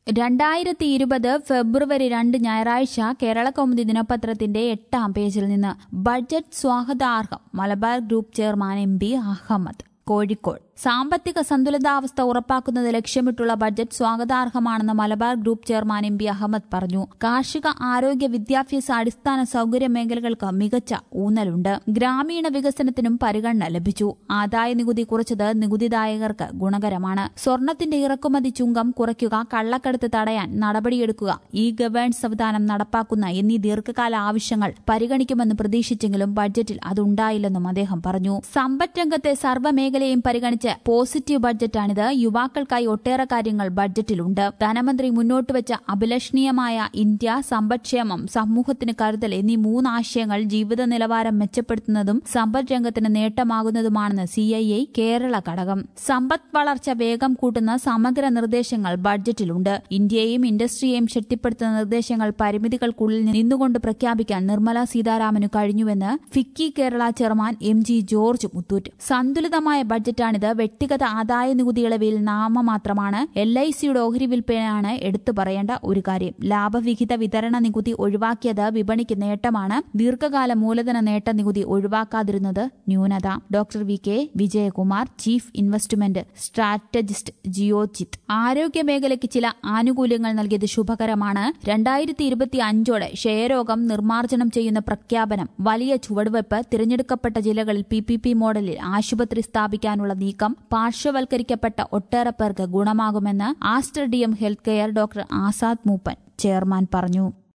രണ്ടായിരത്തി ഇരുപത് ഫെബ്രുവരി രണ്ട് ഞായറാഴ്ച കേരള കൗമുദി ദിനപത്രത്തിന്റെ എട്ടാം പേജിൽ നിന്ന് ബഡ്ജറ്റ് സ്വാഗതാർഹം Malabar group chairman M P Ahmed Kozhikode സാമ്പത്തിക സന്തുലിതാവസ്ഥ ഉറപ്പാക്കുന്നത് ലക്ഷ്യമിട്ടുള്ള ബഡ്ജറ്റ് സ്വാഗതാർഹമാണെന്ന് Malabar group chairman M P Ahmed പറഞ്ഞു കാർഷിക ആരോഗ്യ വിദ്യാഭ്യാസ അടിസ്ഥാന സൌകര്യ മേഖലകൾക്ക് മികച്ച ഊന്നലുണ്ട് ഗ്രാമീണ വികസനത്തിനും പരിഗണന ലഭിച്ചു ആദായ നികുതി കുറച്ചത് നികുതിദായകർക്ക് ഗുണകരമാണ് സ്വർണത്തിന്റെ ഇറക്കുമതി ചുങ്കം കുറയ്ക്കുക കള്ളക്കടത്ത് തടയാൻ നടപടിയെടുക്കുക ഇ ഗവേൺസ് സംവിധാനം നടപ്പാക്കുന്ന എന്നീ ദീർഘകാല ആവശ്യങ്ങൾ പരിഗണിക്കുമെന്ന് പ്രതീക്ഷിച്ചെങ്കിലും ബഡ്ജറ്റിൽ അതുണ്ടായില്ലെന്നും അദ്ദേഹം പറഞ്ഞു സമ്പദ് രംഗത്തെ സർവ്വമേഖലയും പരിഗണിച്ച് പോസിറ്റീവ് ബഡ്ജറ്റാണിത് യുവാക്കൾക്കായി ഒട്ടേറെ കാര്യങ്ങൾ ബഡ്ജറ്റിലുണ്ട് ധനമന്ത്രി മുന്നോട്ട് വെച്ച അഭിലഷണീയമായ ഇന്ത്യ സമ്പദ്ക്ഷേമം സമൂഹത്തിന് കരുതൽ എന്നീ മൂന്ന് ആശയങ്ങൾ ജീവിത നിലവാരം മെച്ചപ്പെടുത്തുന്നതും സമ്പദ് രംഗത്തിന് നേട്ടമാകുന്നതുമാണെന്ന് സി ഐ ഐ കേരള ഘടകം സമ്പദ് വളർച്ച വേഗം കൂട്ടുന്ന സമഗ്ര നിർദ്ദേശങ്ങൾ ബഡ്ജറ്റിലുണ്ട് ഇന്ത്യയെയും ഇൻഡസ്ട്രിയെയും ശക്തിപ്പെടുത്തുന്ന നിർദ്ദേശങ്ങൾ പരിമിതികൾക്കുള്ളിൽ നിന്നുകൊണ്ട് പ്രഖ്യാപിക്കാൻ നിർമ്മല സീതാരാമന് കഴിഞ്ഞുവെന്ന് FICCI Kerala chairman M G George Muthoot സന്തുലിതമായ ബഡ്ജറ്റാണിത് വ്യക്തിഗത ആദായ നികുതി ഇളവിൽ നാമമാത്രമാണ് എൽ ഐ സിയുടെ ഓഹരി വിൽപ്പനയാണ് എടുത്തു പറയേണ്ട ഒരു കാര്യം ലാഭവിഹിത വിതരണ നികുതി ഒഴിവാക്കിയത് വിപണിക്ക് നേട്ടമാണ് ദീർഘകാല മൂലധന നേട്ട നികുതി ഒഴിവാക്കാതിരുന്നത് ന്യൂനത doctor V K Vijayakumar chief investment strategist Geojit ആരോഗ്യ മേഖലയ്ക്ക് ചില ആനുകൂല്യങ്ങൾ നൽകിയത് ശുഭകരമാണ് രണ്ടായിരത്തി ഇരുപത്തി അഞ്ചോടെ ക്ഷയരോഗം നിർമ്മാർജ്ജനം ചെയ്യുന്ന പ്രഖ്യാപനം വലിയ ചുവടുവയ്പ് തിരഞ്ഞെടുക്കപ്പെട്ട ജില്ലകളിൽ പി പി പി മോഡലിൽ ആശുപത്രി സ്ഥാപിക്കാനുള്ള നീക്കം പാർശ്വവൽക്കരിക്കപ്പെട്ട ഒട്ടേറെ പേർക്ക് ഗുണമാകുമെന്ന് Aster D M health care doctor Azad Moopen chairman പറഞ്ഞു